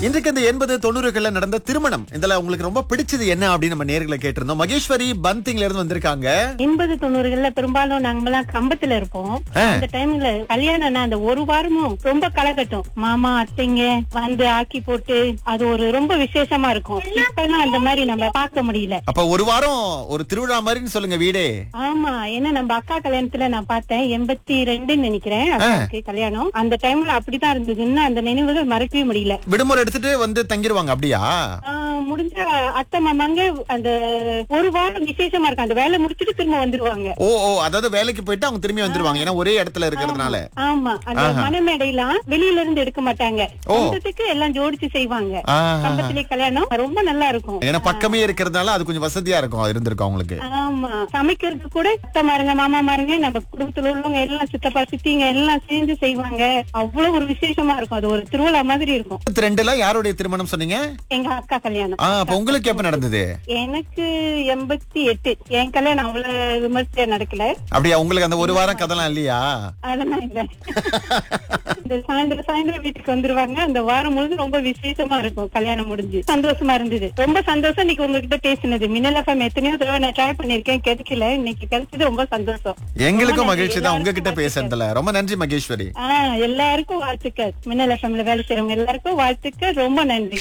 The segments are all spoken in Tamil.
இன்றைக்கு இந்த எண்பது தொண்ணூறுகள்ல நடந்த திருமணம் இதுல உங்களுக்கு ரொம்ப பிடிச்சது என்ன அப்படின்னு நம்ம நேர்களை கேட்டிருந்தோம் மகேஸ்வரி பந்திங்ல இருந்து வந்திருக்காங்க எண்பது தொண்ணூறுகள்ல பெரும்பாலும் நாங்கெல்லாம் கம்பத்துல இருப்போம் அந்த டைம்ல கல்யாணம்னா அந்த ஒரு வாரமும் ரொம்ப கலக்கட்டும் மாமா அத்தைங்க வந்து ஆக்கி போட்டு அது ஒரு ரொம்ப விசேஷமா இருக்கும் இப்பெல்லாம் அந்த மாதிரி நம்ம பார்க்க முடியல அப்ப ஒரு வாரம் ஒரு திருவிழா மாதிரின்னு சொல்லுங்க வீடே ஆமா ஏன்னா நம்ம அக்கா கல்யாணத்துல நான் பார்த்தேன் எண்பத்தி ரெண்டுன்னு நினைக்கிறேன் அக்காவுக்கு கல்யாணம் அந்த டைம்ல அப்படிதான் இருந்ததுன்னு அந்த நினைவுகள் மறக்கவே முடியல விடுமுறை எடுத்துட்டு வந்து தங்கிருவாங்க அப்படியா ஆஹ் முடிஞ்ச அத்தை மாமாங்க அந்த ஒரு வாரம் விசேஷமா இருக்கும் அந்த வேலை முடிச்சிட்டு திரும்ப வந்துருவாங்க ஓ ஓ அதாவது வேலைக்கு போயிட்டு அவங்க திரும்பி வந்துருவாங்க ஏன்னா ஒரே இடத்துல இருக்கிறதுனால ஆமா அந்த மணமேடையெல்லாம் வெளியில இருந்து எடுக்க மாட்டாங்க ஓ. சொந்தத்துக்கு எல்லாம் ஜோடிச்சு செய்வாங்க ஆஹா. கம்பத்திலே கல்யாணம் ரொம்ப நல்லா இருக்கும் ஏன்னா பக்கமே இருக்கிறதுனால அது கொஞ்சம் வசதியா இருக்கும் இருந்திருக்கும் அவங்களுக்கு ஆமா சமைக்கிறது கூட அத்தை மாருங்க மாமா மாருங்க நம்ம குடும்பத்துல உள்ளவங்க எல்லாம் சித்தப்பா சித்திங்க எல்லாம் சேர்ந்து செய்வாங்க அவ்வளவு ஒரு விசேஷமா இருக்கும் அது ஒரு திருவிழா மாதிரி இருக்கும் இருபத்தி ரெண்டுல யாருடைய திருமணம் சொன்னீங்க எங்க அக்கா கல்யாணம் ஆ அப்ப உங்களுக்கு எப்ப நடந்தது எனக்கு எண்பத்தி எட்டு என் கல்யாணம் அவ்வளவு விமர்சையா நடக்கல அப்படியா உங்களுக்கு அந்த ஒரு வாரம் கதெல்லாம் இல்லையா அதெல்லாம் இல்ல இந்த சாயந்தரம் சாயந்தரம் வீட்டுக்கு வந்துருவாங்க அந்த வாரம் முழுது ரொம்ப விசேஷமா இருக்கும் கல்யாணம் முடிஞ்சு சந்தோஷமா இருந்தது ரொம்ப சந்தோஷம் இன்னைக்கு உங்ககிட்ட பேசினது மின்னல் எஃப்எம் எத்தனையோ தடவை நான் ட்ரை பண்ணிருக்கேன் கிடைக்கல இன்னைக்கு கிடைச்சது ரொம்ப சந்தோஷம் எங்களுக்கும் ரொம்ப மகிழ்ச்சி தான் நன்றி. உங்ககிட்ட எல்லாருக்கும் பேசுறதுல ரொம்ப நன்றி மகேஸ்வரி ஆஹ் எல்லாருக்கும் வாழ்த்துக்கள் மின்னல் எஃப்எம்ல வேலை செய்யறவங்க எல்லாருக்கும் வாழ்த்துக்கள் ரொம்ப நன்றி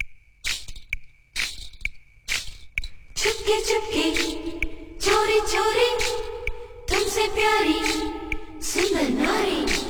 चुपके चुपके चोरी चोरी तुमसे प्यारी सुंदर नारी